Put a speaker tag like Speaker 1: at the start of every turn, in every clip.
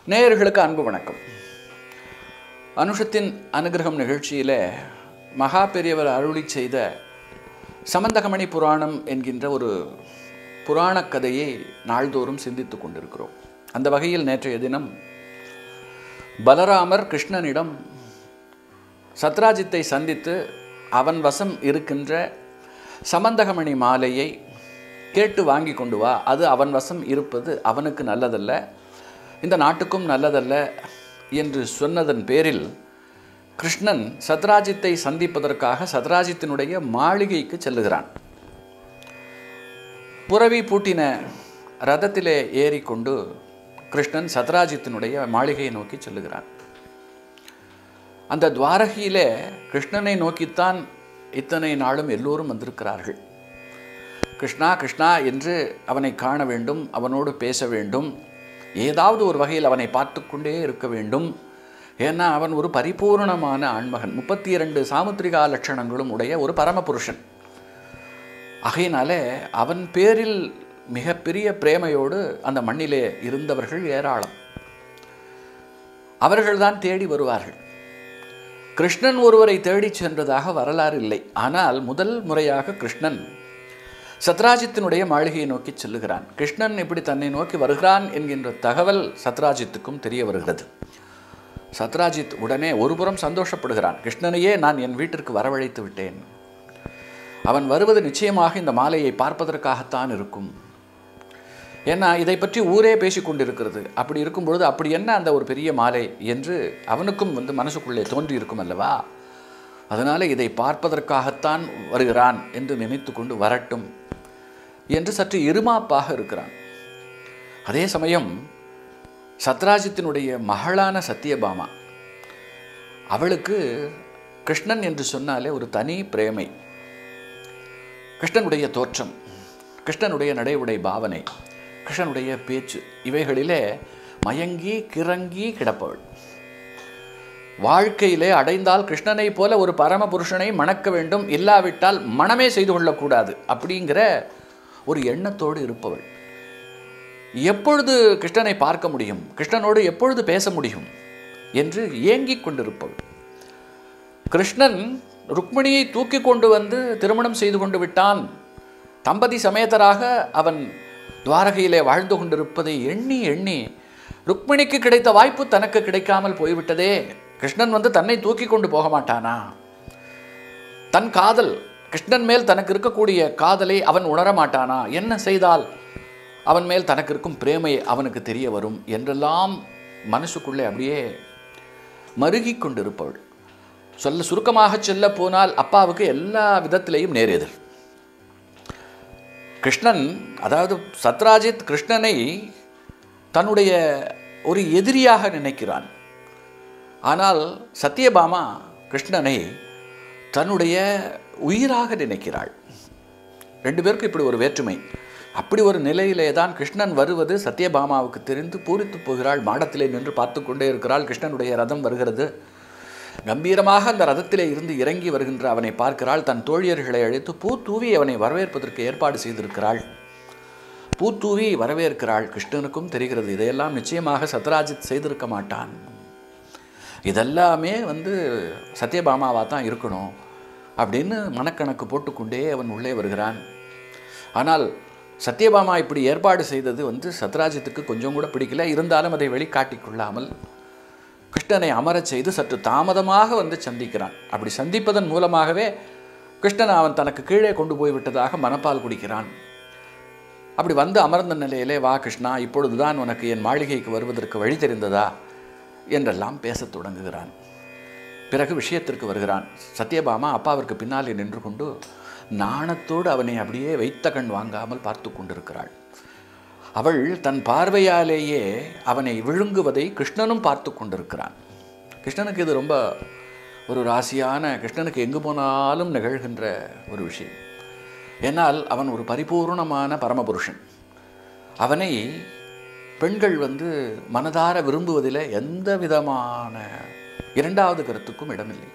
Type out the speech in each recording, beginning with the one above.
Speaker 1: நேயர்களுக்கு அன்பு வணக்கம் அனுஷத்தின் அனுகிரகம் நிகழ்ச்சியில் மகா பெரியவர் அருளி செய்த சமந்தகமணி புராணம் என்கின்ற ஒரு புராணக் கதையை நாள்தோறும் சிந்தித்து கொண்டிருக்கிறோம் அந்த வகையில் நேற்றைய தினம் பலராமர் கிருஷ்ணனிடம் சத்ராஜித்தை சந்தித்து அவன் வசம் இருக்கின்ற சமந்தகமணி மாலையை கேட்டு வாங்கி கொண்டு வா அது அவன் வசம் இருப்பது அவனுக்கு நல்லதல்ல இந்த நாட்டுக்கும் நல்லதல்ல என்று சொன்னதன் பேரில் கிருஷ்ணன் சத்ராஜித்தை சந்திப்பதற்காக சத்ராஜித்தினுடைய மாளிகைக்கு செல்லுகிறான் புறவி பூட்டின ரதத்திலே ஏறிக்கொண்டு கிருஷ்ணன் சத்ராஜித்தினுடைய மாளிகையை நோக்கி செல்லுகிறான் அந்த துவாரகையிலே கிருஷ்ணனை நோக்கித்தான் இத்தனை நாளும் எல்லோரும் வந்திருக்கிறார்கள் கிருஷ்ணா கிருஷ்ணா என்று அவனை காண வேண்டும் அவனோடு பேச வேண்டும் ஏதாவது ஒரு வகையில் அவனை பார்த்து கொண்டே இருக்க வேண்டும் ஏன்னா அவன் ஒரு பரிபூர்ணமான ஆண்மகன் முப்பத்தி இரண்டு சாமுத்திரிகா லட்சணங்களும் உடைய ஒரு பரமபுருஷன் ஆகையினாலே அவன் பேரில் மிகப்பெரிய பிரேமையோடு அந்த மண்ணிலே இருந்தவர்கள் ஏராளம் அவர்கள்தான் தேடி வருவார்கள் கிருஷ்ணன் ஒருவரை தேடிச் சென்றதாக வரலாறு இல்லை ஆனால் முதல் முறையாக கிருஷ்ணன் சத்ராஜித்தினுடைய மாளிகையை நோக்கி செல்லுகிறான் கிருஷ்ணன் இப்படி தன்னை நோக்கி வருகிறான் என்கின்ற தகவல் சத்ராஜித்துக்கும் தெரிய வருகிறது சத்ராஜித் உடனே ஒருபுறம் சந்தோஷப்படுகிறான் கிருஷ்ணனையே நான் என் வீட்டிற்கு வரவழைத்து விட்டேன் அவன் வருவது நிச்சயமாக இந்த மாலையை பார்ப்பதற்காகத்தான் இருக்கும் ஏன்னா இதை பற்றி ஊரே பேசிக்கொண்டிருக்கிறது அப்படி இருக்கும் பொழுது அப்படி என்ன அந்த ஒரு பெரிய மாலை என்று அவனுக்கும் வந்து மனசுக்குள்ளே தோன்றி இருக்கும் அல்லவா அதனால் இதை பார்ப்பதற்காகத்தான் வருகிறான் என்று நினைத்து கொண்டு வரட்டும் என்று சற்று இருமாப்பாக இருக்கிறான் அதே சமயம் சத்ராஜித்தினுடைய மகளான சத்தியபாமா அவளுக்கு கிருஷ்ணன் என்று சொன்னாலே ஒரு தனி பிரேமை கிருஷ்ணனுடைய தோற்றம் கிருஷ்ணனுடைய நடை உடை பாவனை கிருஷ்ணனுடைய பேச்சு இவைகளிலே மயங்கி கிறங்கி கிடப்பவள் வாழ்க்கையிலே அடைந்தால் கிருஷ்ணனை போல ஒரு பரம புருஷனை மணக்க வேண்டும் இல்லாவிட்டால் மனமே செய்து கொள்ளக்கூடாது அப்படிங்கிற ஒரு எண்ணத்தோடு இருப்பவள் எப்பொழுது கிருஷ்ணனை பார்க்க முடியும் கிருஷ்ணனோடு எப்பொழுது பேச முடியும் என்று ஏங்கிக் கொண்டிருப்பவள் கிருஷ்ணன் ருக்மிணியை தூக்கி கொண்டு வந்து திருமணம் செய்து கொண்டு விட்டான் தம்பதி சமேதராக அவன் துவாரகையிலே வாழ்ந்து கொண்டிருப்பதை எண்ணி எண்ணி ருக்மிணிக்கு கிடைத்த வாய்ப்பு தனக்கு கிடைக்காமல் போய்விட்டதே கிருஷ்ணன் வந்து தன்னை தூக்கி கொண்டு போக மாட்டானா தன் காதல் கிருஷ்ணன் மேல் தனக்கு இருக்கக்கூடிய காதலை அவன் உணர மாட்டானா என்ன செய்தால் அவன் மேல் தனக்கு இருக்கும் பிரேமை அவனுக்கு தெரிய வரும் என்றெல்லாம் மனசுக்குள்ளே அப்படியே மருகி கொண்டிருப்பவள் சொல்ல சுருக்கமாக சொல்ல போனால் அப்பாவுக்கு எல்லா விதத்திலையும் நேரெதிர் கிருஷ்ணன் அதாவது சத்ராஜித் கிருஷ்ணனை தன்னுடைய ஒரு எதிரியாக நினைக்கிறான் ஆனால் சத்யபாமா கிருஷ்ணனை தன்னுடைய உயிராக நினைக்கிறாள் ரெண்டு பேருக்கும் இப்படி ஒரு வேற்றுமை அப்படி ஒரு நிலையிலே தான் கிருஷ்ணன் வருவது சத்யபாமாவுக்கு தெரிந்து பூரித்து போகிறாள் மாடத்திலே நின்று பார்த்து கொண்டே இருக்கிறாள் கிருஷ்ணனுடைய ரதம் வருகிறது கம்பீரமாக அந்த ரதத்திலே இருந்து இறங்கி வருகின்ற அவனை பார்க்கிறாள் தன் தோழியர்களை அழைத்து பூ தூவி அவனை வரவேற்பதற்கு ஏற்பாடு செய்திருக்கிறாள் பூ தூவி வரவேற்கிறாள் கிருஷ்ணனுக்கும் தெரிகிறது இதையெல்லாம் நிச்சயமாக சத்ராஜித் செய்திருக்க மாட்டான் இதெல்லாமே வந்து சத்யபாமாவாக தான் இருக்கணும் அப்படின்னு மனக்கணக்கு போட்டுக்கொண்டே அவன் உள்ளே வருகிறான் ஆனால் சத்யபாமா இப்படி ஏற்பாடு செய்தது வந்து சத்ராஜித்துக்கு கொஞ்சம் கூட பிடிக்கல இருந்தாலும் அதை வெளிக்காட்டிக் கொள்ளாமல் கிருஷ்ணனை அமரச் செய்து சற்று தாமதமாக வந்து சந்திக்கிறான் அப்படி சந்திப்பதன் மூலமாகவே கிருஷ்ணன் அவன் தனக்கு கீழே கொண்டு போய் விட்டதாக மனப்பால் குடிக்கிறான் அப்படி வந்து அமர்ந்த நிலையிலே வா கிருஷ்ணா இப்பொழுதுதான் உனக்கு என் மாளிகைக்கு வருவதற்கு வழி தெரிந்ததா என்றெல்லாம் பேசத் தொடங்குகிறான் பிறகு விஷயத்திற்கு வருகிறான் சத்யபாமா அப்பாவிற்கு பின்னாலே நின்று கொண்டு நாணத்தோடு அவனை அப்படியே வைத்த கண் வாங்காமல் பார்த்து கொண்டிருக்கிறாள் அவள் தன் பார்வையாலேயே அவனை விழுங்குவதை கிருஷ்ணனும் பார்த்து கொண்டிருக்கிறான் கிருஷ்ணனுக்கு இது ரொம்ப ஒரு ராசியான கிருஷ்ணனுக்கு எங்கு போனாலும் நிகழ்கின்ற ஒரு விஷயம் ஏன்னால் அவன் ஒரு பரிபூர்ணமான பரமபுருஷன் அவனை பெண்கள் வந்து மனதார விரும்புவதில் எந்த விதமான இரண்டாவது கருத்துக்கும் இடமில்லை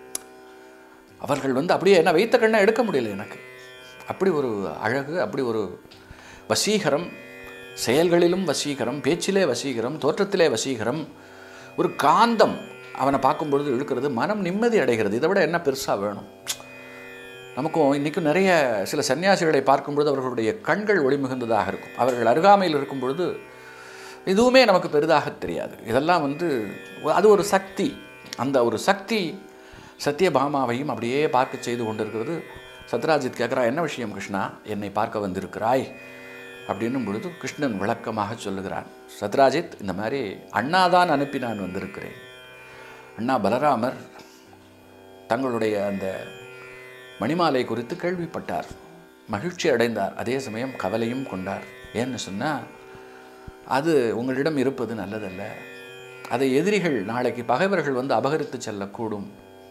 Speaker 1: அவர்கள் வந்து அப்படியே என்ன வைத்த கண்ணை எடுக்க முடியல எனக்கு அப்படி ஒரு அழகு அப்படி ஒரு வசீகரம் செயல்களிலும் வசீகரம் பேச்சிலே வசீகரம் தோற்றத்திலே வசீகரம் ஒரு காந்தம் அவனை பார்க்கும் பொழுது இழுக்கிறது மனம் நிம்மதி அடைகிறது இதை விட என்ன பெருசாக வேணும் நமக்கும் இன்றைக்கும் நிறைய சில சன்னியாசிகளை பார்க்கும் பொழுது அவர்களுடைய கண்கள் ஒளிமிகுந்ததாக இருக்கும் அவர்கள் அருகாமையில் இருக்கும் பொழுது எதுவுமே நமக்கு பெரிதாக தெரியாது இதெல்லாம் வந்து அது ஒரு சக்தி அந்த ஒரு சக்தி சத்யபாமாவையும் அப்படியே பார்க்க செய்து கொண்டிருக்கிறது சத்ராஜித் கேட்குறா என்ன விஷயம் கிருஷ்ணா என்னை பார்க்க வந்திருக்கிறாய் அப்படின்னும் பொழுது கிருஷ்ணன் விளக்கமாக சொல்லுகிறான் சத்ராஜித் இந்த மாதிரி அண்ணா தான் அனுப்பி நான் வந்திருக்கிறேன் அண்ணா பலராமர் தங்களுடைய அந்த மணிமாலை குறித்து கேள்விப்பட்டார் மகிழ்ச்சி அடைந்தார் அதே சமயம் கவலையும் கொண்டார் ஏன்னு சொன்னால் அது உங்களிடம் இருப்பது நல்லதல்ல அதை எதிரிகள் நாளைக்கு பகைவர்கள் வந்து அபகரித்து செல்லக்கூடும்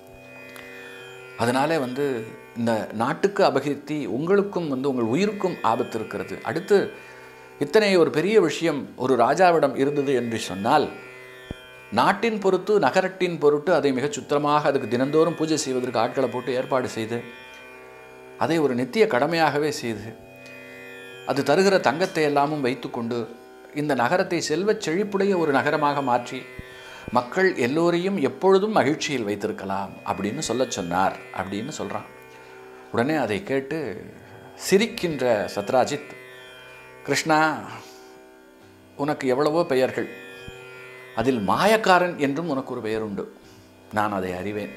Speaker 1: அதனாலே வந்து இந்த நாட்டுக்கு அபகீர்த்தி உங்களுக்கும் வந்து உங்கள் உயிருக்கும் ஆபத்து இருக்கிறது அடுத்து இத்தனை ஒரு பெரிய விஷயம் ஒரு ராஜாவிடம் இருந்தது என்று சொன்னால் நாட்டின் பொறுத்து நகரத்தின் பொருட்டு அதை மிகச் சுத்தமாக அதுக்கு தினந்தோறும் பூஜை செய்வதற்கு ஆட்களை போட்டு ஏற்பாடு செய்து அதை ஒரு நித்திய கடமையாகவே செய்து அது தருகிற தங்கத்தை எல்லாமும் வைத்துக்கொண்டு இந்த நகரத்தை செல்வச் செழிப்புடைய ஒரு நகரமாக மாற்றி மக்கள் எல்லோரையும் எப்பொழுதும் மகிழ்ச்சியில் வைத்திருக்கலாம் அப்படின்னு சொல்ல சொன்னார் அப்படின்னு சொல்கிறான் உடனே அதை கேட்டு சிரிக்கின்ற சத்ராஜித் கிருஷ்ணா உனக்கு எவ்வளவோ பெயர்கள் அதில் மாயக்காரன் என்றும் உனக்கு ஒரு பெயர் உண்டு நான் அதை அறிவேன்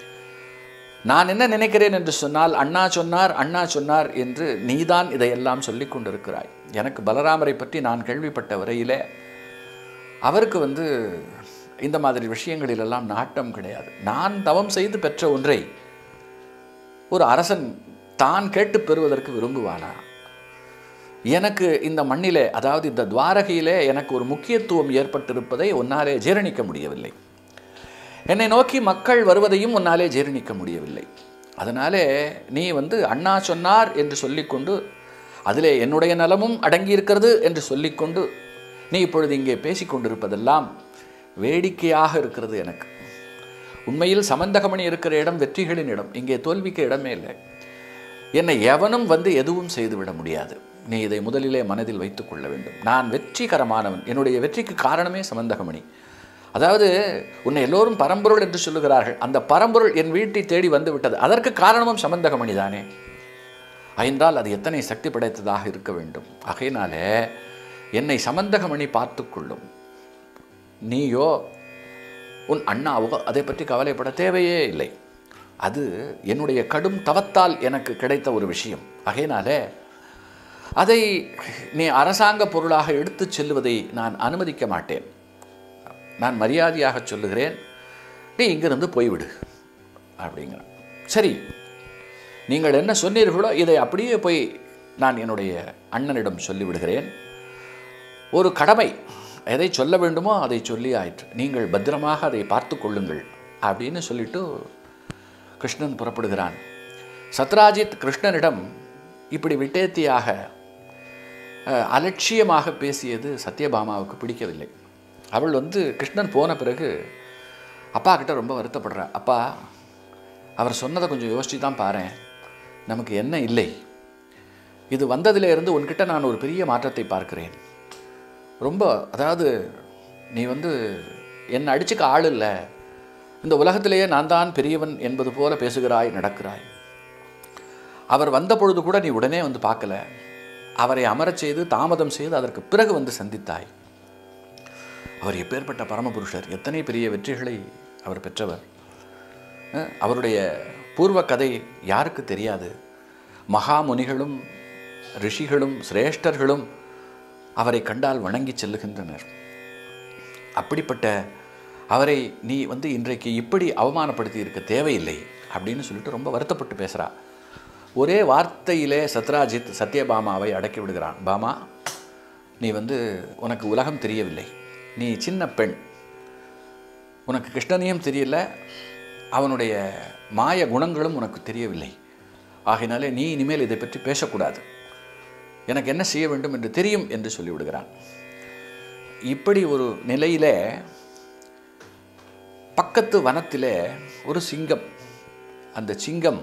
Speaker 1: நான் என்ன நினைக்கிறேன் என்று சொன்னால் அண்ணா சொன்னார் அண்ணா சொன்னார் என்று நீதான் இதையெல்லாம் சொல்லிக் கொண்டிருக்கிறாய் எனக்கு பலராமரை பற்றி நான் கேள்விப்பட்ட வரையிலே அவருக்கு வந்து இந்த மாதிரி விஷயங்களிலெல்லாம் நாட்டம் கிடையாது நான் தவம் செய்து பெற்ற ஒன்றை ஒரு அரசன் தான் கேட்டு பெறுவதற்கு விரும்புவானா எனக்கு இந்த மண்ணிலே அதாவது இந்த துவாரகையிலே எனக்கு ஒரு முக்கியத்துவம் ஏற்பட்டிருப்பதை உன்னாலே ஜீரணிக்க முடியவில்லை என்னை நோக்கி மக்கள் வருவதையும் உன்னாலே ஜீரணிக்க முடியவில்லை அதனாலே நீ வந்து அண்ணா சொன்னார் என்று சொல்லிக்கொண்டு அதிலே என்னுடைய நலமும் அடங்கியிருக்கிறது என்று சொல்லிக்கொண்டு நீ இப்பொழுது இங்கே பேசிக்கொண்டிருப்பதெல்லாம் வேடிக்கையாக இருக்கிறது எனக்கு உண்மையில் சமந்தகமணி இருக்கிற இடம் வெற்றிகளின் இடம் இங்கே தோல்விக்கு இடமே இல்லை என்னை எவனும் வந்து எதுவும் செய்துவிட முடியாது நீ இதை முதலிலே மனதில் வைத்துக் கொள்ள வேண்டும் நான் வெற்றிகரமானவன் என்னுடைய வெற்றிக்கு காரணமே சமந்தகமணி அதாவது உன்னை எல்லோரும் பரம்பொருள் என்று சொல்லுகிறார்கள் அந்த பரம்பொருள் என் வீட்டை தேடி வந்து விட்டது அதற்கு காரணமும் சமந்தகமணி தானே என்றால் அது எத்தனை சக்தி படைத்ததாக இருக்க வேண்டும் ஆகையினாலே என்னை சமந்தகமணி பார்த்து கொள்ளும் நீயோ உன் அண்ணாவோ அதை பற்றி கவலைப்பட தேவையே இல்லை அது என்னுடைய கடும் தவத்தால் எனக்கு கிடைத்த ஒரு விஷயம் ஆகையினாலே அதை நீ அரசாங்க பொருளாக எடுத்துச் செல்வதை நான் அனுமதிக்க மாட்டேன் நான் மரியாதையாக சொல்லுகிறேன் நீ இங்கிருந்து போய்விடு அப்படிங்கிறான் சரி நீங்கள் என்ன சொன்னீர்களோ இதை அப்படியே போய் நான் என்னுடைய அண்ணனிடம் சொல்லிவிடுகிறேன் ஒரு கடமை எதை சொல்ல வேண்டுமோ அதை சொல்லி ஆயிற்று நீங்கள் பத்திரமாக அதை பார்த்து கொள்ளுங்கள் அப்படின்னு சொல்லிட்டு கிருஷ்ணன் புறப்படுகிறான் சத்ராஜித் கிருஷ்ணனிடம் இப்படி விட்டேத்தியாக அஹ், அலட்சியமாக பேசியது சத்யபாமாவுக்கு பிடிக்கவில்லை அவள் வந்து கிருஷ்ணன் போன பிறகு அப்பா கிட்ட ரொம்ப வருத்தப்படுறா அப்பா அவர் சொன்னதை கொஞ்சம் யோசிச்சு தான் பாரேன் நமக்கு என்ன இல்லை இது வந்ததிலே இருந்து உன்கிட்ட நான் ஒரு பெரிய மாற்றத்தை பார்க்கிறேன் ரொம்ப அதாவது நீ வந்து என்னை அடிச்சுக்க ஆள் இல்லை இந்த உலகத்திலேயே நான் தான் பெரியவன் என்பது போல பேசுகிறாய் நடக்கிறாய் அவர் வந்த பொழுது கூட நீ உடனே வந்து பார்க்கல அவரை அமரச் செய்து தாமதம் செய்து அதற்கு பிறகு வந்து சந்தித்தாய் அவர் எப்பேற்பட்ட பரமபுருஷர் எத்தனை பெரிய வெற்றிகளை அவர் பெற்றவர் அஹ், அவருடைய பூர்வ கதை யாருக்கு தெரியாது மகாமுனிகளும் ரிஷிகளும் சிரேஷ்டர்களும் அவரை கண்டால் வணங்கி செல்லுகின்றனர் அப்படிப்பட்ட அவரை நீ வந்து இன்றைக்கு இப்படி அவமானப்படுத்தி இருக்க தேவையில்லை அப்படின்னு சொல்லிட்டு ரொம்ப வருத்தப்பட்டு பேசுகிறா ஒரே வார்த்தையிலே சத்ராஜித் சத்யபாமாவை அடக்கி விடுகிறான் பாமா நீ வந்து உனக்கு உலகம் தெரியவில்லை நீ சின்ன பெண் உனக்கு கிருஷ்ணனையும் தெரியல அவனுடைய மாய குணங்களும் உனக்கு தெரியவில்லை ஆகையினாலே நீ இனிமேல் இதை பற்றி பேசக்கூடாது எனக்கு என்ன செய்ய வேண்டும் என்று தெரியும் என்று சொல்லிவிடுகிறான் இப்படி ஒரு நிலையிலே பக்கத்து வனத்திலே ஒரு சிங்கம் அந்த சிங்கம்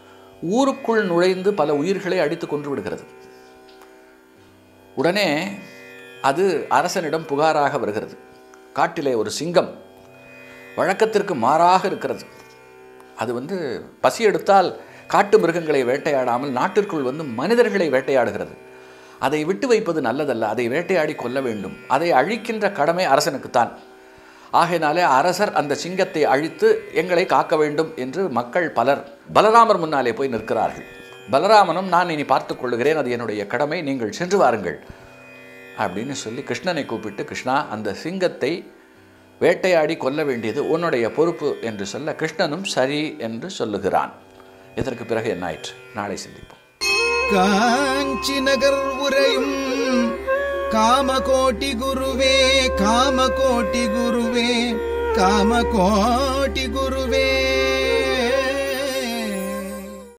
Speaker 1: ஊருக்குள் நுழைந்து பல உயிர்களை அடித்து கொன்று விடுகிறது உடனே அது அரசனிடம் புகாராக வருகிறது காட்டிலே ஒரு சிங்கம் வழக்கத்திற்கு மாறாக இருக்கிறது அது வந்து பசி எடுத்தால் காட்டு மிருகங்களை வேட்டையாடாமல் நாட்டிற்குள் வந்து மனிதர்களை வேட்டையாடுகிறது அதை விட்டு வைப்பது நல்லதல்ல அதை வேட்டையாடி கொல்ல வேண்டும் அதை அழிக்கின்ற கடமை அரசனுக்குத்தான் ஆகையினாலே அரசர் அந்த சிங்கத்தை அழித்து எங்களை காக்க வேண்டும் என்று மக்கள் பலர் பலராமர் முன்னாலே போய் நிற்கிறார்கள் பலராமனும் நான் இனி பார்த்துக் கொள்ளுகிறேன் அது என்னுடைய கடமை நீங்கள் சென்று வாருங்கள் அப்படின்னு சொல்லி கிருஷ்ணனை கூப்பிட்டு கிருஷ்ணா அந்த சிங்கத்தை வேட்டையாடி கொல்ல வேண்டியது உன்னுடைய பொறுப்பு என்று சொல்ல கிருஷ்ணனும் சரி என்று சொல்லுகிறான் இதற்கு பிறகு என்ன ஆயிற்று நாளை சிந்திப்போம்
Speaker 2: காஞ்சி நகர் உரையும் காமகோட்டி குருவே காமகோட்டி குருவே காமகோட்டி குருவே